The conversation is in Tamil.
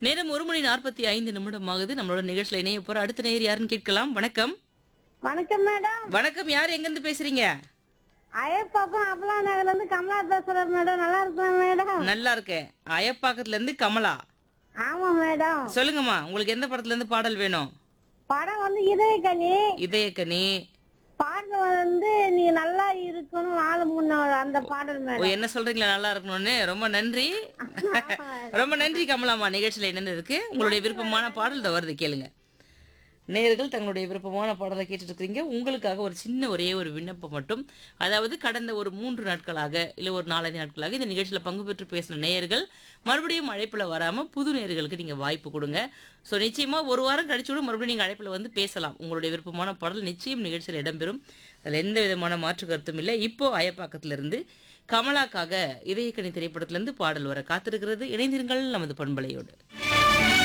நேரம் ஒரு மணி நாற்பத்தி ஐந்து நிமிடம் ஆகுது நம்மளோட நிகழ்ச்சியில இணைய போற அடுத்த நேர் யாருன்னு கேட்கலாம் வணக்கம் வணக்கம் மேடம் வணக்கம் யார் எங்க இருந்து பேசுறீங்க ஐயப்பாக்கம் அபலா நகர்ல இருந்து கமலா பேசுறேன் மேடம் நல்லா இருக்கேன் மேடம் நல்லா இருக்கேன் அயப்பாக்கத்துல இருந்து கமலா ஆமா மேடம் சொல்லுங்கம்மா உங்களுக்கு எந்த படத்துல இருந்து பாடல் வேணும் படம் வந்து இதயக்கனி இதயக்கனி பாட்டு வந்து நீ நல்லா இருக்கணும் நாலு முன்ன அந்த பாடல் ஓ மேடம் என்ன சொல்றீங்களா நல்லா இருக்கணும்னு ரொம்ப நன்றி ரொம்ப நன்றி கமலாமா நிகழ்ச்சியில என்னென்ன இருக்கு உங்களுடைய விருப்பமான பாடல் இதை வருது கேளுங்க நேயர்கள் தங்களுடைய விருப்பமான பாடலை கேட்டுட்டு இருக்கீங்க உங்களுக்காக ஒரு சின்ன ஒரே ஒரு விண்ணப்பம் மட்டும் அதாவது கடந்த ஒரு மூன்று நாட்களாக இல்லை ஒரு நாலஞ்சு நாட்களாக இந்த நிகழ்ச்சியில் பங்கு பெற்று பேசின நேயர்கள் மறுபடியும் அழைப்பில் வராமல் புது நேயர்களுக்கு நீங்கள் வாய்ப்பு கொடுங்க ஸோ நிச்சயமாக ஒரு வாரம் கழிச்சு கூட மறுபடியும் நீங்கள் அழைப்பில் வந்து பேசலாம் உங்களுடைய விருப்பமான பாடல் நிச்சயம் நிகழ்ச்சியில் இடம்பெறும் அதில் எந்த விதமான மாற்று கருத்தும் இல்லை இப்போ அயப்பாக்கத்திலிருந்து கமலாக்காக இதயக்கணி திரைப்படத்திலிருந்து பாடல் வர காத்திருக்கிறது இணைந்திருங்கள் நமது பண்பலையோடு